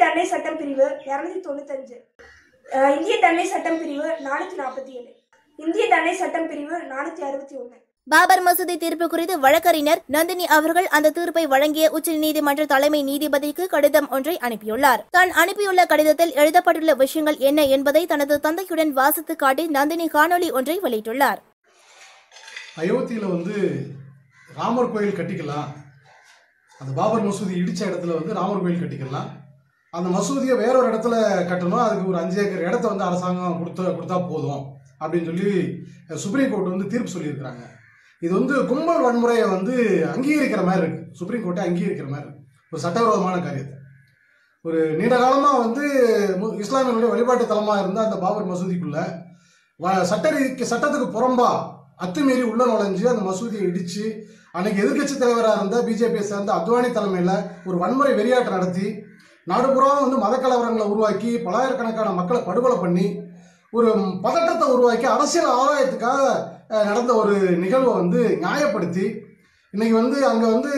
தண்டனை சட்டம் பிரிவு இரநூத்தி தொண்ணூத்தஞ்சு அஹ், இந்திய தண்டனை சட்டம் பிரிவு நானூற்றி நாற்பத்தி ஏழு இந்திய தண்டனை சட்டம் பிரிவு நானூற்றி அறுபத்தி ஒன்று பாபர் மசூதி தீர்ப்பு குறித்து வழக்கறிஞர் நந்தினி அவர்கள் அந்த தீர்ப்பை வழங்கிய உச்சநீதிமன்ற தலைமை நீதிபதிக்கு கடிதம் ஒன்றை அனுப்பியுள்ளார் தான் அனுப்பியுள்ள கடிதத்தில் எழுதப்பட்டுள்ள விஷயங்கள் என்ன என்பதை தனது தந்தையுடன் வாசித்து காட்டி நந்தினி காணொளி ஒன்றை வெளியிட்டுள்ளார் அயோத்தியில் வந்து ராமர் கோயில் கட்டிக்கலாம் அந்த பாபர் மசூதி இடித்த இடத்துல வந்து ராமர் கோயில் கட்டிக்கலாம் அந்த மசூதியை வேற ஒரு இடத்துல கட்டணும் அதுக்கு ஒரு அஞ்சு ஏக்கர் இடத்த வந்து அரசாங்கம் கொடுத்த கொடுத்தா போதும் அப்படின்னு சொல்லி அஹ், சுப்ரீம் கோர்ட் வந்து தீர்ப்பு சொல்லியிருக்கிறாங்க இது வந்து கும்பல் வன்முறையை வந்து அங்கீகரிக்கிற மாதிரி இருக்கு சுப்ரீம் கோர்ட்டை அங்கீகரிக்கிற மாதிரி இருக்கு ஒரு சட்டவிரோதமான காரியத்தை ஒரு நீண்ட காலமாக வந்து மு- இஸ்லாமியர்களுடைய வழிபாட்டு தலமாக இருந்த அந்த பாபர் மசூதிக்குள்ள வ- சட்ட ரீதிக்கு சட்டத்துக்கு புறம்பா அத்துமீறி உள்ள நுழைஞ்சு அந்த மசூதியை இடிச்சு அன்னைக்கு எதிர்க்கட்சி தலைவராக இருந்த பிஜேபியை சேர்ந்த அத்வானி தலைமையில் ஒரு வன்முறை வெறியாட்டம் நடத்தி நாடுபுறா வந்து மத கலவரங்களை உருவாக்கி பலாயிரக்கணக்கான மக்களை படுகொலை பண்ணி ஒரு பதட்டத்தை உருவாக்கி அரசியல் ஆதாயத்துக்காக அஹ், நடந்த ஒரு நிகழ்வை வந்து நியாயப்படுத்தி இன்னைக்கு வந்து அங்கே வந்து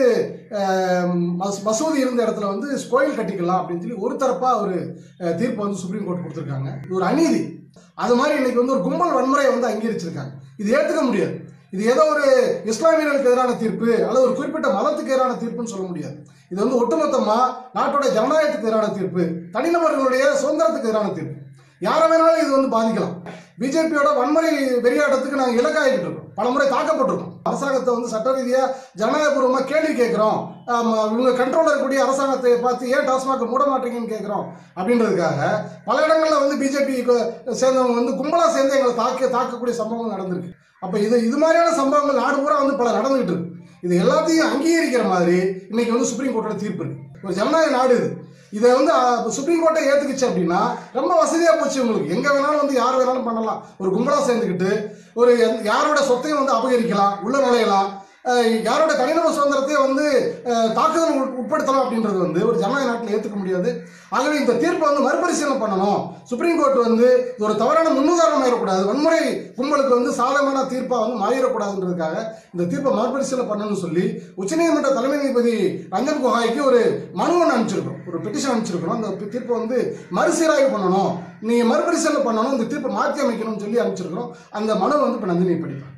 அஹ், மஸ்- மசூதி இருந்த இடத்துல வந்து கோயில் கட்டிக்கலாம் அப்படின்னு சொல்லி ஒரு தரப்பாக ஒரு அஹ், தீர்ப்பு வந்து சுப்ரீம் கோர்ட் கொடுத்துருக்காங்க இது ஒரு அநீதி அது மாதிரி இன்னைக்கு வந்து ஒரு கும்பல் வன்முறையை வந்து அங்கீகரிச்சிருக்காங்க இது ஏற்றுக்க முடியாது இது ஏதோ ஒரு இஸ்லாமியர்களுக்கு எதிரான தீர்ப்பு அல்லது ஒரு குறிப்பிட்ட மதத்துக்கு எதிரான தீர்ப்புன்னு சொல்ல முடியாது இது வந்து ஒட்டுமொத்தமா நாட்டோட ஜனநாயகத்துக்கு எதிரான தீர்ப்பு தனிநபர்களுடைய சுதந்திரத்துக்கு எதிரான தீர்ப்பு யாரை வேணாலும் இது வந்து பாதிக்கலாம் பிஜேபியோட வன்முறை வெறியாட்டத்துக்கு நாங்கள் இலக்காகிட்டு இருக்கோம் பலமுறை தாக்கப்பட்டிருக்கோம் அரசாங்கத்தை வந்து சட்ட ரீதியாக ஜனநாயகபூர்வமாக கேள்வி கேட்குறோம் இவங்க கண்ட்ரோலில் இருக்கக்கூடிய அரசாங்கத்தை பார்த்து ஏன் டாஸ்மாக் மூட மாட்டீங்கன்னு கேட்குறோம் அப்படின்றதுக்காக பல இடங்களில் வந்து பிஜேபி சேர்ந்தவங்க வந்து கும்பலாக சேர்ந்து எங்களை தாக்க தாக்கக்கூடிய சம்பவங்கள் நடந்திருக்கு அப்போ இது இது மாதிரியான சம்பவங்கள் நாடு பூரா வந்து பல நடந்துகிட்டு இருக்கு இது எல்லாத்தையும் அங்கீகரிக்கிற மாதிரி இன்னைக்கு வந்து சுப்ரீம் கோர்ட்டோட தீர்ப்பு இருக்கு ஒரு ஜனநாயக நாடு இது இதை வந்து அஹ், சுப்ரீம் கோர்ட்டை ஏத்துக்குச்சு அப்படின்னா ரொம்ப வசதியா போச்சு உங்களுக்கு எங்க வேணாலும் வந்து யார் வேணாலும் பண்ணலாம் ஒரு கும்பலா சேர்ந்துக்கிட்டு ஒரு எந்த- யாரோட சொத்தையும் வந்து அபகரிக்கலாம் உள்ள நுழையலாம் அஹ், யாரோட தனிநபர் சுதந்திரத்தையும் வந்து அஹ், தாக்குதல் உட்- உட்படுத்தலாம் அப்படின்றது வந்து ஒரு ஜனநாயக நாட்டில் ஏற்றுக்க முடியாது ஆகவே இந்த தீர்ப்பை வந்து மறுபரிசீலனை பண்ணணும் சுப்ரீம் கோர்ட் வந்து இது ஒரு தவறான முன்னுதாரணம் ஆயிடக்கூடாது வன்முறை கும்பலுக்கு வந்து சாதகமான தீர்ப்பாக வந்து மாறிடக்கூடாதுன்றதுக்காக இந்த தீர்ப்பை மறுபரிசீலனை பண்ணணும்னு சொல்லி உச்சநீதிமன்ற தலைமை நீதிபதி ரஞ்சன் கோகாய்க்கு ஒரு மனு ஒன்று அனுப்பிச்சிருக்கோம் ஒரு பெட்டிஷன் அனுப்பிச்சிருக்கோம் அந்த பி- தீர்ப்பை வந்து மறுசீராய்வு பண்ணணும் நீங்கள் மறுபரிசீலனை பண்ணணும் இந்த தீர்ப்பை மாற்றி அமைக்கணும்னு சொல்லி அனுப்பிச்சிருக்கிறோம் அந்த மனு வந்து இப்போ நந்தினி படிப்பேன்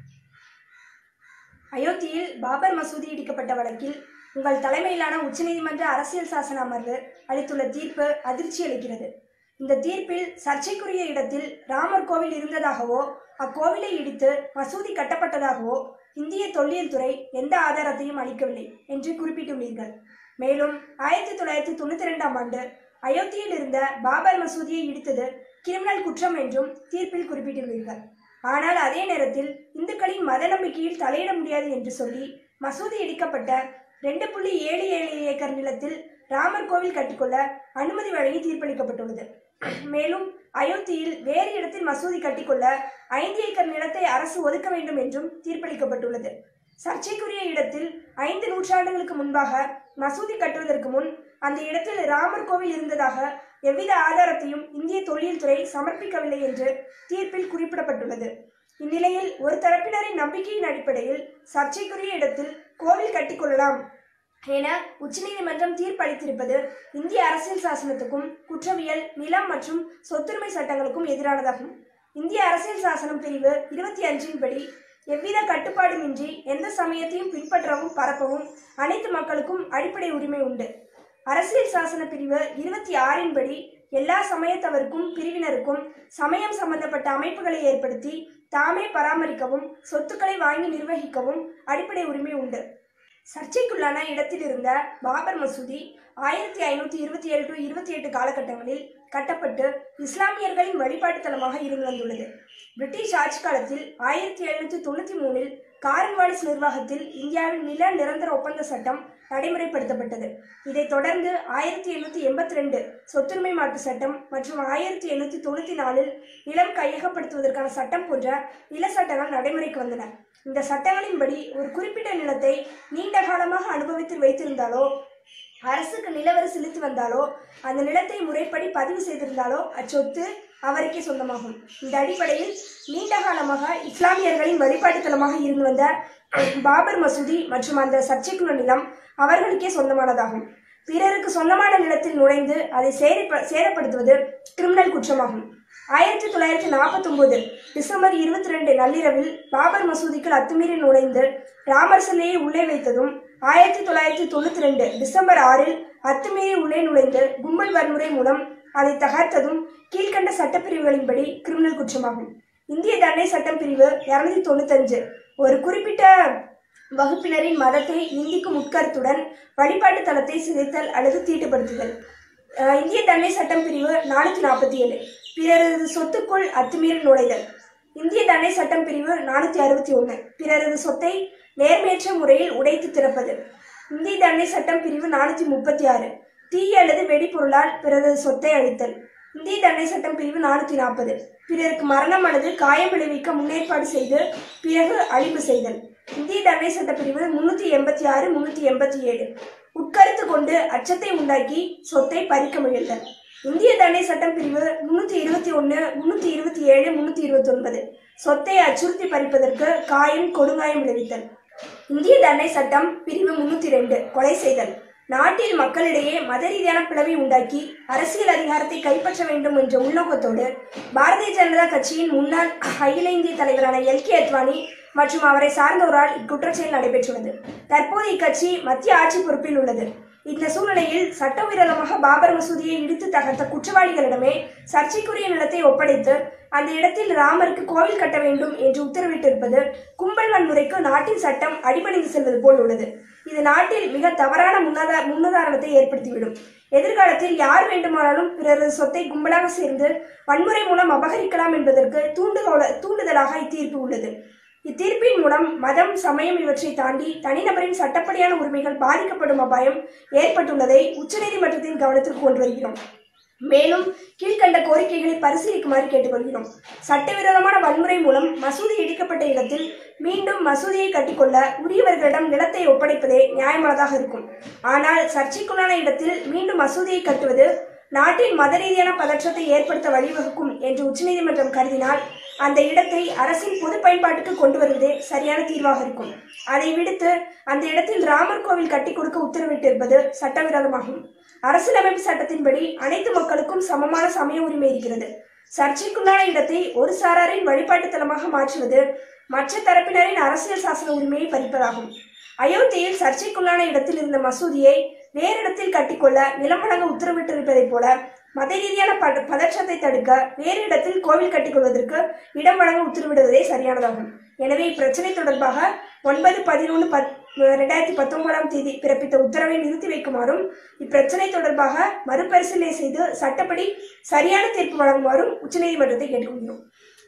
அயோத்தியில் பாபர் மசூதி இடிக்கப்பட்ட வழக்கில் உங்கள் தலைமையிலான உச்சநீதிமன்ற அரசியல் சாசன அமர்வு அளித்துள்ள தீர்ப்பு அதிர்ச்சி அளிக்கிறது இந்த தீர்ப்பில் சர்ச்சைக்குரிய இடத்தில் ராமர் கோவில் இருந்ததாகவோ அக்கோவிலை இடித்து மசூதி கட்டப்பட்டதாகவோ இந்திய தொல்லியல் துறை எந்த ஆதாரத்தையும் அளிக்கவில்லை என்று குறிப்பிட்டுள்ளீர்கள் மேலும் ஆயிரத்தி தொள்ளாயிரத்தி தொண்ணூற்றி ரெண்டாம் ஆண்டு அயோத்தியில் இருந்த பாபர் மசூதியை இடித்தது கிரிமினல் குற்றம் என்றும் தீர்ப்பில் குறிப்பிட்டுள்ளீர்கள் ஆனால் அதே நேரத்தில் இந்துக்களின் மத நம்பிக்கையில் தலையிட முடியாது என்று சொல்லி மசூதி இடிக்கப்பட்ட ரெண்டு புள்ளி ஏழு ஏழு ஏக்கர் நிலத்தில் ராமர் கோவில் கட்டிக்கொள்ள அனுமதி வழங்கி தீர்ப்பளிக்கப்பட்டுள்ளது மேலும் அயோத்தியில் வேறு இடத்தில் மசூதி கட்டிக்கொள்ள ஐந்து ஏக்கர் நிலத்தை அரசு ஒதுக்க வேண்டும் என்றும் தீர்ப்பளிக்கப்பட்டுள்ளது சர்ச்சைக்குரிய இடத்தில் ஐந்து நூற்றாண்டுகளுக்கு முன்பாக மசூதி கட்டுவதற்கு முன் அந்த இடத்தில் ராமர் கோவில் இருந்ததாக எவ்வித ஆதாரத்தையும் இந்திய தொல்லியல் துறை சமர்ப்பிக்கவில்லை என்று தீர்ப்பில் குறிப்பிடப்பட்டுள்ளது இந்நிலையில் ஒரு தரப்பினரின் நம்பிக்கையின் அடிப்படையில் சர்ச்சைக்குரிய இடத்தில் கோவில் கட்டிக்கொள்ளலாம் என உச்சநீதிமன்றம் தீர்ப்பளித்திருப்பது இந்திய அரசியல் சாசனத்துக்கும் குற்றவியல் நிலம் மற்றும் சொத்துரிமை சட்டங்களுக்கும் எதிரானதாகும் இந்திய அரசியல் சாசனம் பிரிவு இருபத்தி அஞ்சின் படி எவ்வித கட்டுப்பாடுமின்றி எந்த சமயத்தையும் பின்பற்றவும் பரப்பவும் அனைத்து மக்களுக்கும் அடிப்படை உரிமை உண்டு அரசியல் சாசன பிரிவு இருபத்தி ஆறின் படி எல்லா சமயத்தவருக்கும் பிரிவினருக்கும் சமயம் சம்பந்தப்பட்ட அமைப்புகளை ஏற்படுத்தி தாமே பராமரிக்கவும் சொத்துக்களை வாங்கி நிர்வகிக்கவும் அடிப்படை உரிமை உண்டு சர்ச்சைக்குள்ளான இடத்தில் இருந்த பாபர் மசூதி ஆயிரத்தி ஐநூற்றி இருபத்தி ஏழு டு இருபத்தி எட்டு காலகட்டங்களில் கட்டப்பட்டு இஸ்லாமியர்களின் வழிபாட்டு தலமாக இருந்து வந்துள்ளது பிரிட்டிஷ் ஆட்சி காலத்தில் ஆயிரத்தி எழுநூற்றி தொண்ணூற்றி மூணில் காரன்வாலிஸ் நிர்வாகத்தில் இந்தியாவில் நில நிரந்தர ஒப்பந்த சட்டம் நடைமுறைப்படுத்தப்பட்டது இதைத் தொடர்ந்து ஆயிரத்தி எண்ணூற்றி எண்பத்தி ரெண்டு சொத்துரிமை மாற்று சட்டம் மற்றும் ஆயிரத்தி எண்ணூற்றி தொண்ணூற்றி நாலில் நிலம் கையகப்படுத்துவதற்கான சட்டம் போன்ற நில சட்டங்கள் நடைமுறைக்கு வந்தன இந்த சட்டங்களின்படி ஒரு குறிப்பிட்ட நிலத்தை நீண்ட காலமாக அனுபவித்து வைத்திருந்தாலோ அரசுக்கு நிலவரி செலுத்தி வந்தாலோ அந்த நிலத்தை முறைப்படி பதிவு செய்திருந்தாலோ அச்சொத்து அவருக்கே சொந்தமாகும் இந்த அடிப்படையில் நீண்ட காலமாக இஸ்லாமியர்களின் வழிபாட்டு தலமாக இருந்து வந்த பாபர் மசூதி மற்றும் அந்த சர்ச்சைக்குள்ள நிலம் அவர்களுக்கே சொந்தமானதாகும் பிறருக்கு சொந்தமான நிலத்தில் நுழைந்து அதை சேதப்ப- சேதப்படுத்துவது கிரிமினல் குற்றமாகும் ஆயிரத்தி தொள்ளாயிரத்தி நாற்பத்தி டிசம்பர் இருபத்தி ரெண்டு நள்ளிரவில் பாபர் மசூதிக்குள் அத்துமீறி நுழைந்து ராமர் சிலையை உள்ளே வைத்ததும் ஆயிரத்தி தொள்ளாயிரத்தி தொண்ணூத்தி ரெண்டு டிசம்பர் ஆறில் அத்துமீறி உள்ளே நுழைந்து கும்பல் வன்முறை மூலம் அதை தகர்த்ததும் கீழ்கண்ட சட்டப்பிரிவுகளின்படி கிரிமினல் குற்றமாகும் இந்திய தண்டனை சட்டம் பிரிவு இருநூத்தி தொண்ணூத்தஞ்சு ஒரு குறிப்பிட்ட வகுப்பினரின் மதத்தை நிந்திக்கும் உட்கருத்துடன் வழிபாட்டு தலத்தை சிதைத்தல் அல்லது தீட்டுப்படுத்துதல் அஹ் இந்திய தண்டனை சட்டம் பிரிவு நானூற்றி நாற்பத்தி ஏழு பிறரது சொத்துக்குள் அத்துமீறி நுழைதல் இந்திய தண்டனை சட்டம் பிரிவு நானூற்றி அறுபத்தி ஒன்று பிறரது சொத்தை நேர்மையற்ற முறையில் உடைத்து திறப்பது இந்திய தண்டனை சட்டம் பிரிவு நானூற்றி முப்பத்தி ஆறு தீ அல்லது வெடிபொருளால் பிறரது சொத்தை அழித்தல் இந்திய தண்டனை சட்டம் பிரிவு நானூற்றி நாற்பது பிறருக்கு மரணம் அல்லது காயம் விளைவிக்க முன்னேற்பாடு செய்து பிறகு அழிப்பு செய்தல் இந்திய தண்டனை சட்ட பிரிவு முன்னூற்றி எண்பத்தி ஆறு முன்னூற்றி எண்பத்தி ஏழு உட்கருத்து கொண்டு அச்சத்தை உண்டாக்கி சொத்தை பறிக்க முயல்தல் இந்திய தண்டனை சட்டம் பிரிவு முன்னூற்றி இருபத்தி ஒன்று முன்னூற்றி இருபத்தி ஏழு முன்னூற்றி இருபத்தி ஒன்பது சொத்தை அச்சுறுத்தி பறிப்பதற்கு காயம் கொடுங்காயம் விளைவித்தல் இந்திய தண்டனை சட்டம் பிரிவு முன்னூற்றி ரெண்டு கொலை செய்தல் நாட்டில் மக்களிடையே மத ரீதியான பிளவை உண்டாக்கி அரசியல் அதிகாரத்தை கைப்பற்ற வேண்டும் என்ற உள்நோக்கத்தோடு பாரதிய ஜனதா கட்சியின் முன்னாள் அகில இந்திய தலைவரான எல் கே அத்வானி மற்றும் அவரை சார்ந்தோரால் இக்குற்றச்செயல் நடைபெற்றுள்ளது தற்போது இக்கட்சி மத்திய ஆட்சி பொறுப்பில் உள்ளது இந்த சூழ்நிலையில் சட்டவிரோதமாக பாபர் மசூதியை இடித்து தகர்த்த குற்றவாளிகளிடமே சர்ச்சைக்குரிய நிலத்தை ஒப்படைத்து அந்த இடத்தில் ராமருக்கு கோவில் கட்ட வேண்டும் என்று உத்தரவிட்டிருப்பது கும்பல் வன்முறைக்கு நாட்டின் சட்டம் அடிபணிந்து செல்வது போல் உள்ளது இது நாட்டில் மிக தவறான முன்னதா முன்னுதாரணத்தை ஏற்படுத்திவிடும் எதிர்காலத்தில் யார் வேண்டுமானாலும் பிறரது சொத்தை கும்பலாக சேர்ந்து வன்முறை மூலம் அபகரிக்கலாம் என்பதற்கு தூண்டுகோல தூண்டுதலாக இத்தீர்ப்பு உள்ளது இத்தீர்ப்பின் மூலம் மதம் சமயம் இவற்றை தாண்டி தனிநபரின் சட்டப்படியான உரிமைகள் பாதிக்கப்படும் அபாயம் ஏற்பட்டுள்ளதை உச்சநீதிமன்றத்தின் கவனத்திற்கு கொண்டு வருகிறோம் மேலும் கீழ்கண்ட கோரிக்கைகளை பரிசீலிக்குமாறு கேட்டுக்கொள்கிறோம் சட்டவிரோதமான வன்முறை மூலம் மசூதி இடிக்கப்பட்ட இடத்தில் மீண்டும் மசூதியை கட்டிக்கொள்ள உரியவர்களிடம் நிலத்தை ஒப்படைப்பதே நியாயமானதாக இருக்கும் ஆனால் சர்ச்சைக்குள்ளான இடத்தில் மீண்டும் மசூதியை கட்டுவது நாட்டின் மத ரீதியான பதற்றத்தை ஏற்படுத்த வழிவகுக்கும் என்று உச்சநீதிமன்றம் கருதினால் அந்த இடத்தை அரசின் பொது பயன்பாட்டுக்கு கொண்டு வருவதே சரியான தீர்வாக இருக்கும் அதை விடுத்து அந்த இடத்தில் ராமர் கோவில் கட்டி கொடுக்க உத்தரவிட்டிருப்பது சட்டவிரோதமாகும் அரசியலமைப்பு சட்டத்தின்படி அனைத்து மக்களுக்கும் சமமான சமய உரிமை இருக்கிறது சர்ச்சைக்குள்ளான இடத்தை ஒரு சாராரின் வழிபாட்டு தலமாக மாற்றுவது மற்ற தரப்பினரின் அரசியல் சாசன உரிமையை பறிப்பதாகும் அயோத்தியில் சர்ச்சைக்குள்ளான இடத்தில் இருந்த மசூதியை வேறு இடத்தில் கட்டிக்கொள்ள நிலம் வழங்க உத்தரவிட்டிருப்பதைப் போல மத ரீதியான பத- பதற்றத்தை தடுக்க வேறு இடத்தில் கோவில் கட்டிக்கொள்வதற்கு இடம் வழங்க உத்தரவிடுவதே சரியானதாகும் எனவே இப்பிரச்சனை தொடர்பாக ஒன்பது பதினொன்று பத் ரெண்டாயிரத்தி பத்தொன்பதாம் தேதி பிறப்பித்த உத்தரவை நிறுத்தி வைக்குமாறும் இப்பிரச்சனை தொடர்பாக மறுபரிசீலனை செய்து சட்டப்படி சரியான தீர்ப்பு வழங்குமாறும் உச்சநீதிமன்றத்தை கேட்டுக்கொள்கிறோம்